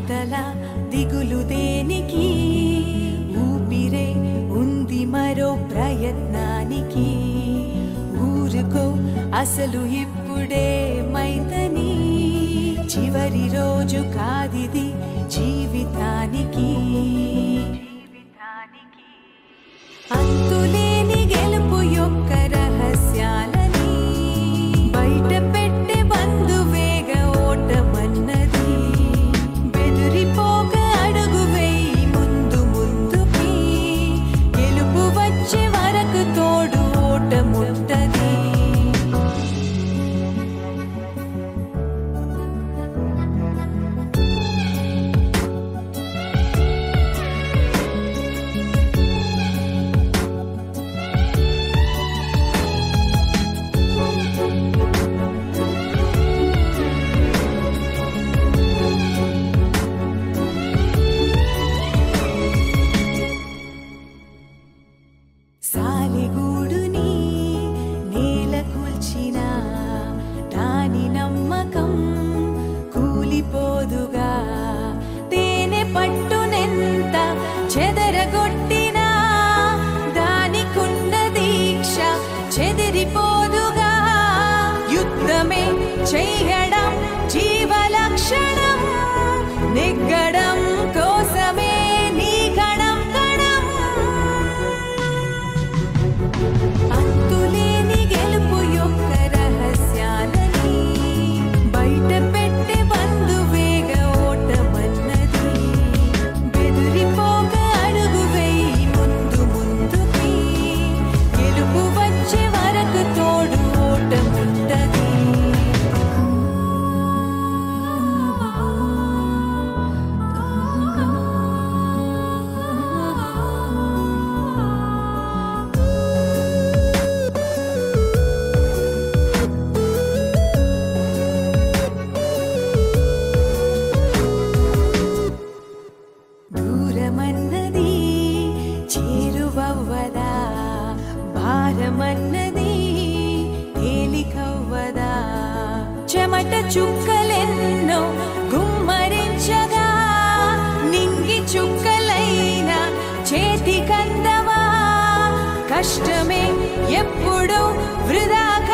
ఇంతలా దిగులు దేనికి ఊపిరే ఉంది మరో ప్రయత్నానికి ఊరుకో అసలు ఇప్పుడే మైతని చివరి రోజు కాదిది జీవితానికి అంతులేని గెలుపు యొక్క రహస్యాలని బయట పెట్టే బంధువేగ ఓటమన్నది బెదిరిపోక అడుగు వేయి ముందు ముందుకి గెలుపు వచ్చే వరకు తోడు ఓటముంటది సాలిగూడుని నేల కూల్చిన దాని నమ్మకం కూలిపోదుగా తేనె పట్టునెంత చెదరగొట్టినా దానికున్న దీక్ష చెదిరిపోదుగా యుద్ధమే చెయ్యడం జీవలక్షణం నెగ్గడం కోసమే నీ కణం కణం అంతులేని గెలుపు యొక్క రహస్యాలని బయట పెట్టే బంధువేగ ఓటమన్నది బెదిరిపోక అడుగు వేయి ముందు ముందుకి గెలుపు వచ్చే వరకు తోడు ఓటముంటది దూరమన్నది చేరువవ్వదా భారమన్నది తేలికవ్వదా చెమట చుక్కలెన్నో గుమ్మరించగా నింగి చుక్కలైన చేతి కందవా కష్టమే ఎప్పుడు వృధా